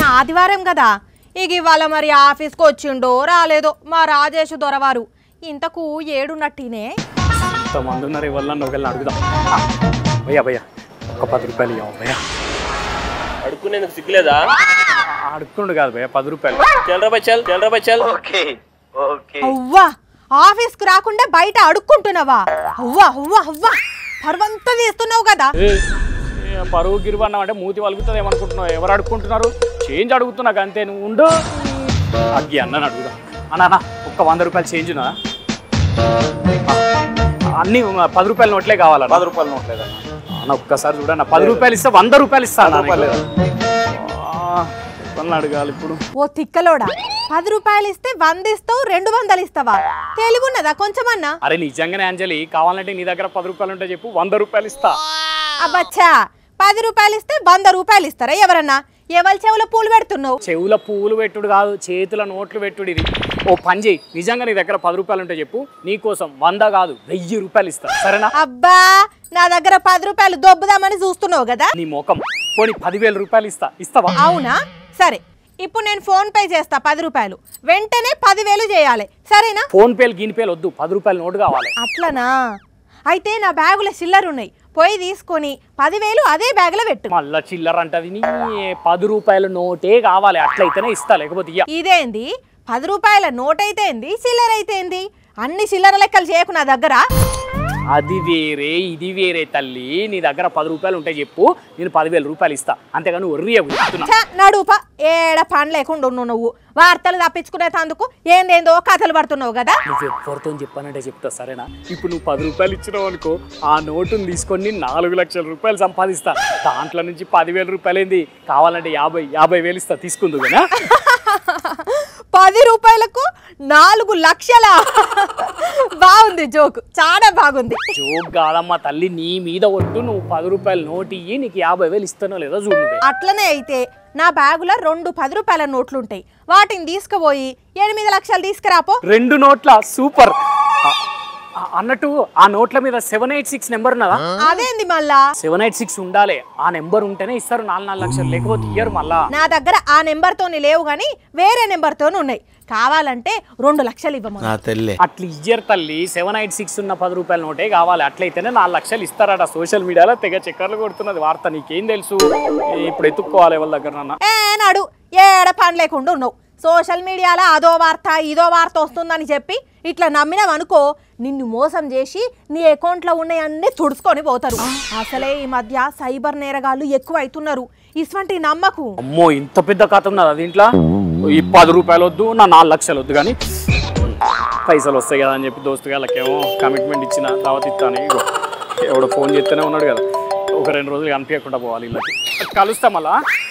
ఆదివారం కదా ఇక ఇవాళ మరి ఆఫీస్కి వచ్చిండో రాలేదో మా రాజేష్ దొరవారు ఇంతకు ఏడున్నట్టినే ఇంతమంది ఉన్నారు ఇవాళ ఒకళ్ళని అడుగుదాం ఆ, భయ్యా భయ్యా ఒక పది రూపాయలు ఇవ్వం భయ్యా అడుక్కునేందుకు సిగ్గులేదా అడుక్కుండు కాదు భయ్యా పది రూపాయలు చల్ రా చల్ చల్ రా చల్ అవ్వా ఆఫీస్కి రాకుండా బయట అడుక్కుంటున్నావా అవ్వా అవ్వా అవ్వా పర్వంతా తీస్తున్నావు కదా ఏ, ఏ, పరువు గిరువన్నం అంటే మూతి వలుగుతుంది ఏమనుకుంటున్నావు ఎవరు అడుక్కుంటున్నారు చేంజ్ అడుగుతున్నాక అంతే నువ్వు ఉండు అగ్గి అన్నని అడుగుదాం అన్న అన్న ఒక్క వంద రూపాయలు చేంజ్ ఉన్నదా ఆ, అన్ని పది రూపాయల నోట్లే కావాలన్న పది రూపాయలు నోట్లేదన్న అన్న ఒక్కసారి చూడన్న పది రూపాయలు ఇస్తే వంద రూపాయలు ఇస్తాను రూపాయలు అడగాలి ఇప్పుడు ఓ తిక్కలోడా పది రూపాయలు ఇస్తే వంద ఇస్తావు రెండు వందలు ఇస్తావా తెలివున్నదా కొంచెమన్నా అరే నిజంగానే అంజలి కావాలంటే నీ దగ్గర పది రూపాయలు ఉంటే చెప్పు వంద రూపాయలు ఇస్తా అబ్బచ్చా పది రూపాయలు ఇస్తే వంద రూపాయలు ఇస్తారా ఎవరన్నా ఎవరి చెవులో పూలు పెడుతున్నావు చెవుల పువ్వులు పెట్టుడు కాదు చేతుల నోట్లు పెట్టుడు ఇది ఓ పని చేయి నిజంగా నీ దగ్గర పది రూపాయలు ఉంటే చెప్పు నీకోసం వంద కాదు వెయ్యి రూపాయలు ఇస్తా సరేనా అబ్బా నా దగ్గర పది రూపాయలు దొబ్బుదామని చూస్తున్నావు కదా నీ ముఖం పోనీ పదివేల రూపాయలు ఇస్తా ఇస్తావా అవునా సరే ఇప్పుడు నేను ఫోన్ పే చేస్తా పది రూపాయలు వెంటనే పదివేలు చేయాలి సరేనా ఫోన్ పేలు గిని పేలు వద్దు పది రూపాయల నోటు కావాలి అట్లనా అయితే నా బ్యాగులో చిల్లర ఉన్నాయి పోయి తీసుకొని పదివేలు అదే బ్యాగులో పెట్టు మళ్ళా చిల్లర అంటది నీ పది రూపాయల నోటే కావాలి అట్లయితేనే ఇస్తా లేకపోతే ఇయ్య ఇదేంది పది రూపాయల నోట్ అయితే ఏంది చిల్లర అయితే ఏంది అన్ని చిల్లర లెక్కలు చేయకు నా దగ్గర అది వేరే ఇది వేరే తల్లి నీ దగ్గర పది రూపాయలు ఉంటే చెప్పు నేను పదివేల రూపాయలు ఇస్తా అంతేగాని ఒర్రి చెప్తున్నా ఛ, నడుప ఏడ పని లేకుండా ఉన్నావు నువ్వు వార్తలు తప్పించుకునే తందుకు ఏందేందో కథలు పడుతున్నావు కదా నువ్వు ఎవరితో చెప్పానంటే చెప్తా సరేనా ఇప్పుడు నువ్వు పది రూపాయలు ఇచ్చినావు అనుకో ఆ నోటుని తీసుకొని నాలుగు లక్షల రూపాయలు సంపాదిస్తా దాంట్లో నుంచి పదివేల రూపాయలు ఏంది కావాలంటే యాభై యాభై వేలు ఇస్తా తీసుకుందు కదా పది రూపాయలకు నాలుగు లక్షల బాగుంది జోక్ చాలా బాగుంది జోక్ కాదమ్మా తల్లి నీ మీద ఒట్టు నువ్వు పది రూపాయల నోటు ఇయ్యి నీకు యాభై వేలు ఇస్తానో లేదో చూడు నువ్వే అట్లనే అయితే నా బ్యాగులో రెండు పది రూపాయల నోట్లు ఉంటాయి వాటిని తీసుకుపోయి ఎనిమిది లక్షలు తీసుకురాపో రెండు నోట్ల సూపర్ ఆ- ఆ- అన్నట్టు ఆ నోట్ల మీద సెవెన్ ఎయిట్ సిక్స్ నెంబర్ ఉన్నదా అదేంది మళ్ళా సెవెన్ ఎయిట్ సిక్స్ ఉండాలి ఆ నెంబర్ ఉంటేనే ఇస్తారు నాలుగు నాలుగు లక్షలు లేకపోతే ఇయ్యరు మళ్ళా నా దగ్గర ఆ నెంబర్తోని లేవు కానీ వేరే నెంబర్తోని ఉన్నాయి కావాలంటే రెండు లక్షలు ఇవ్వమా నా తెల్లే అట్లా ఇయ్యరు తల్లి సెవెన్ ఎయిట్ సిక్స్ ఉన్న పది రూపాయల నోటే కావాలి అట్లయితేనే నాలుగు లక్షలు ఇస్తారట సోషల్ మీడియాలో తెగ చక్కర్లు కొడుతున్నది వార్త నీకేం తెలుసు ఇప్పుడు ఎత్తుక్కోవాలి వాళ్ళ దగ్గర నాన్న ఏ నాడు ఏడ పని లేకుండా ఉన్నావు సోషల్ మీడియాలో అదో వార్త ఇదో వార్త వస్తుందని చెప్పి ఇట్లా నమ్మినావనుకో నిన్ను మోసం చేసి నీ అకౌంట్లో ఉన్నాయన్నీ తుడుచుకొని పోతారు అసలే ఈ మధ్య సైబర్ నేరగాళ్ళు ఎక్కువ అవుతున్నారు ఇటువంటి నమ్మకు అమ్మో ఇంత పెద్ద కథ ఉన్నది అది ఇంట్లో ఈ పది రూపాయలు వద్దు నా నాలుగు లక్షలు వద్దు కానీ పైసలు వస్తాయి కదా అని చెప్పి దోస్తు వాళ్ళకేమో కమిట్మెంట్ ఇచ్చిన తర్వాత ఇస్తాను ఇగో ఎవడో ఫోన్ చేస్తూనే ఉన్నాడు కదా ఒక రెండు రోజులు కనిపించకుండా పోవాలి వీళ్ళకి కలుస్తాం మళ్ళా